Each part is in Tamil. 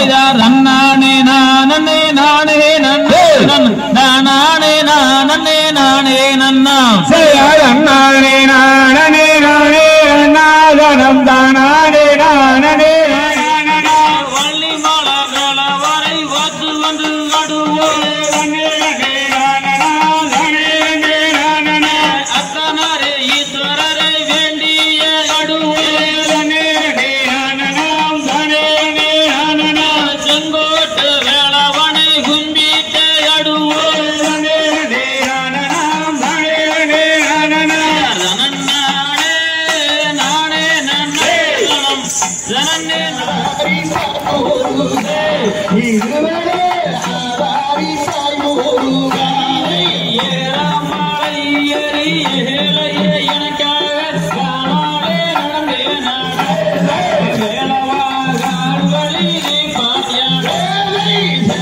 செய்தார் நன்னானே நானே நானே நன்னே நானே நானே நானே நன்னா நானே நானே நானே நாதனம் தானே நானே வள்ளி மாலை மேல வரை வாத்து வந்து அடுவோம் அத்தனாரே ஈஸ்வரரை வேண்டிய அடுவோம் செங்கோட்டு வேளவனை கும்பிட்டு அடுவோம் நானே நானே நன்னே ஜனனே ஏறாமலை ஏறி ஏழையே எனக்காக காணாலே நடந்தேன் வேளவாகால் வழி பாட்டியானே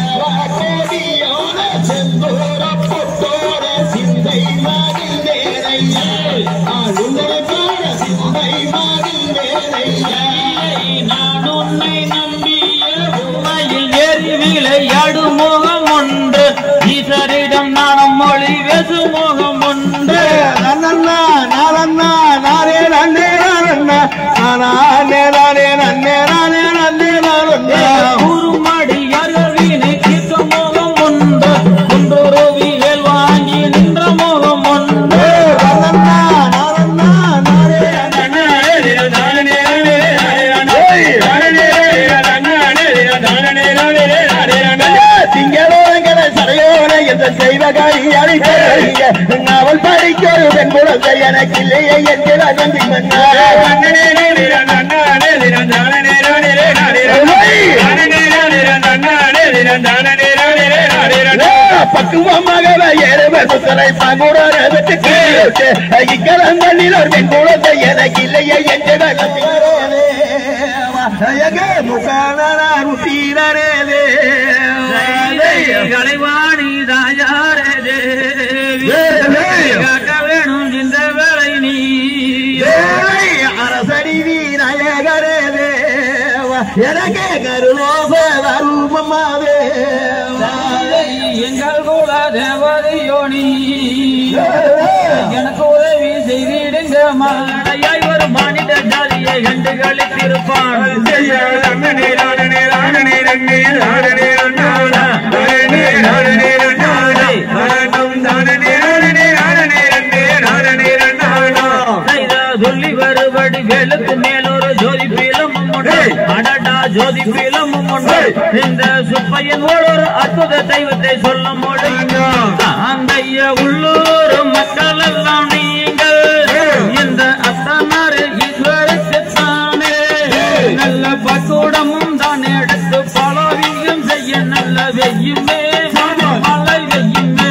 நான் உன்னை நம்பிய உண்மையில் ஏறி விளையாடு முகம் ஒன்று ஈசரிடம் நானும் மொழி பேசு முகம் ஒன்று நன்னண்ணா நானண்ணா நானே நன்னே நானண்ணா நானே நானே நன்னே நானே நன்னே நானண்ணா குறுமடியார்கள் வீணை தீர்த்த முகம் ஒன்று குன்றுருவிகள் வாங்கி நின்ற முகம் ஒன்று நன்னண்ணா நானண்ணா நானே நன்னே திங்களோரங்கர சரையோர என்ற செய்வகாரி அழைத்தீங்க நாவல் படிக்க ஒரு பெண் குழந்தை எனக்கு இல்லையே என்கிற நம்பி பக்குவமாக ஏறுவ சுத்தலை பங்குடத்து இக்கலங்களில் ஒரு பெண் குழந்தை எனக்கு இல்லையே என்கிற நம்பி முகானீரே கலைவாணி தாயாரே தேவி காக்க வேணும் இந்த வேலை நீ அரசடி வீரகரே தேவ எனக்கே கருணோச தருமமாவே எங்கள் கூட தேவதையோனி எனக்கு உதவி செய்திடுங்க மாடையாய் ஒரு மாநில ஜாதியை கண்டு கழித்திருப்பான் செய்த சொல்லி வருபடி வேலுக்கு மேலொரு ஜோதி பீலமும் உண்டு அடடா ஜோதி பீலமும் உண்டு இந்த சுப்பையன் ஒரு அற்புத தெய்வத்தை சொல்ல முடியும் அந்த உள்ளூர் மக்கள் எல்லாம் நீங்கள் இந்த அத்தனாறு ஈஸ்வருக்கு தானே நல்ல பக்குடமும் தான் எடுத்து பலவியும் செய்ய நல்ல வெய்யுமே மழை வெய்யுமே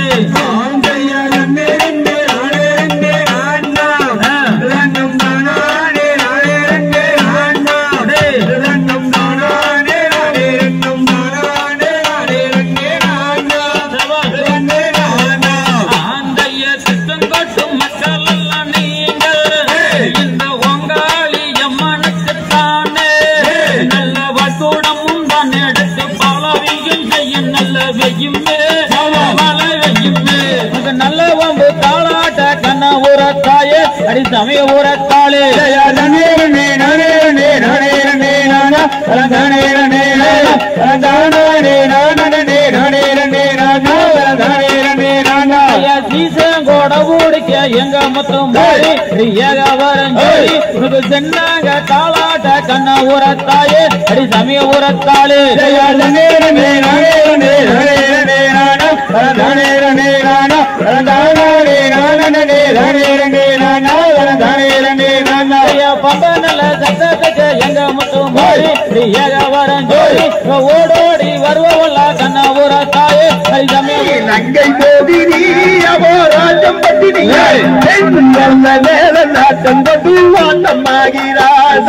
ஆந்தைய சித்தம் கொட்டும் மக்கள் எல்லாம் நீங்கள் இந்த ஒங்காளி அம்மனுக்கு தானே நல்ல வசூடமும் தான் எடுத்து பலவியும் செய்ய நல்ல வெய்யுமே மழை வெய்யுமே இது நல்ல வம்பு தாளாட்ட கண்ண உரத்தாயே அடி சமய உரத்தாளே சீசங்கோட ஊடிக்க எங்க மொத்தம் போய் ஏக வரஞ்சோடி உனக்கு சென்னாங்க தாளாட்ட கண்ண உரத்தாயே அடி சமய உரத்தாளே பப்பனல சத்தத்துக்கு எங்க மட்டும் போய் ஏக வரஞ்சோடி ஓடோடி வருவவல்ல கண்ண உரத்தாயே அடி சமய நங்கை போதினி அவோ ராஜம் பட்டினி வேல நாட்டம் கொண்டு வாண்டமாகிறார்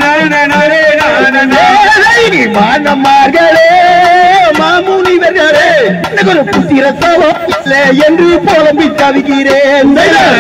மானமார்களே மாமுனிவர்களே எனக்கு ஒரு புத்திரத்தாவோ இல்லை என்று புலம்பி தவிக்கிறேன்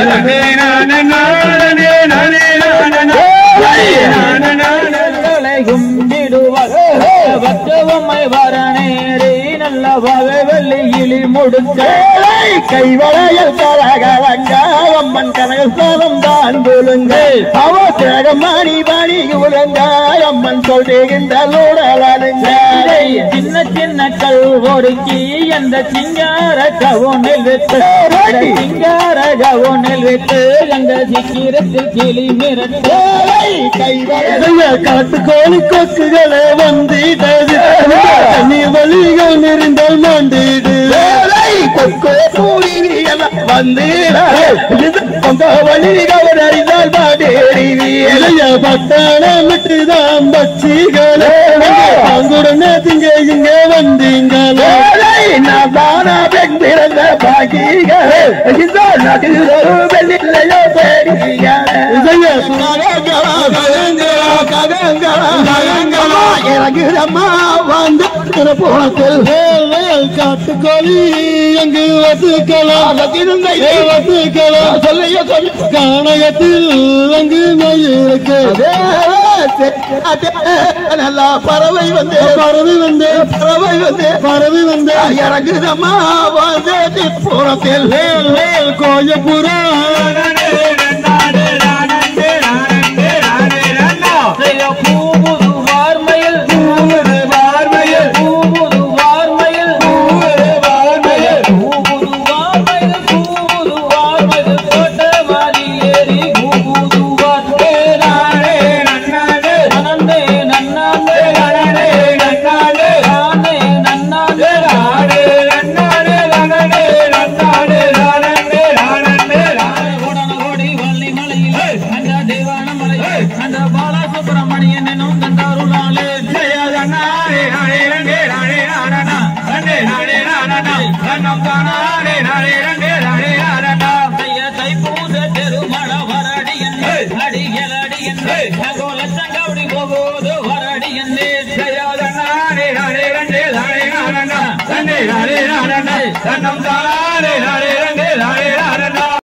களை கும்பிடுவார் பக்தவம்மை வரணேரே நல்ல வகை வெள்ளி இழி முடிச்ச கைவளையல் கலகலங்க அம்மன் கனகசாலம் தான் போலுங்க அவ திரகமாணி பாணி உலங்க அம்மன் சொல்லுகின்ற லோடலானுங்க சின்ன சின்ன கல் ஒருக்கி அந்த சிங்கார கவுனில் வைத்து அந்த சிங்கார கவுனில் வைத்து அங்க சிக்கிரத்தில் கிளி மிரட்டு காட்டுக்கோழி கொக்குகளே வந்திட்டது தண்ணி வழிகள் நெறிந்தால் மாண்டிடு கொக்கோ கூடி வந்து வழிகள் அறிந்தால் மாடேறிய பட்டான விட்டுதான் பச்சிகளே அங்குடனே திங்க இங்க வந்தீங்களே நான் தானா பெண் பிறந்த பாக்கிகளே இந்த நாட்டில் ஒரு வெள்ளிலையோ இறங்குதம்மா வந்து போனத்தில் காட்டுக்கோழி எங்கு வசுக்கலாம் வசுக்கலாம் சொல்லைய சொல்லி காணகத்தில் அங்கு இருக்கு நல்லா பறவை வந்து பறவை வந்து பறவை வந்து பறவை வந்து இறங்குதம்மா வந்து போனத்தில் கோயபுரம் பூமுது வார்மையில் பூமுது வார்மையில் பூமுது வார்மையில் பூமுது வார்மையில் பூமுது வார்மையில் பூமுது வார்மையில் கோட்ட மாறி ஏறி பூமுது வார்மையில் நானே நன்னானே நன்னே நன்னானே நன்னே நன்னானே நானே நன்னானே நானே நன்னானே நன்னே நன்னானே நானே நானே நானே ஓடன ஓடி வள்ளி மலையில் அந்த தேவான மலையில் அந்த பாலசுப்ரமணியன் என்னும் தந்தாருளாலே ஜெயதனாரே நானே ரண்டே நானே நானனா ரண்டே நானே நானனா கண்ணம் தானாரே நானே ரண்டே நானே நானனா தைய தைப்பூச பெருமழ வரடி என்னே அடியல் அடி என்னே நகோல சங்கவுடி போகுது வரடி என்னே ஜெயதனாரே நானே ரண்டே நானே நானனா ரண்டே நானே நானனா கண்ணம் தானாரே நானே ரண்டே நானே நானனா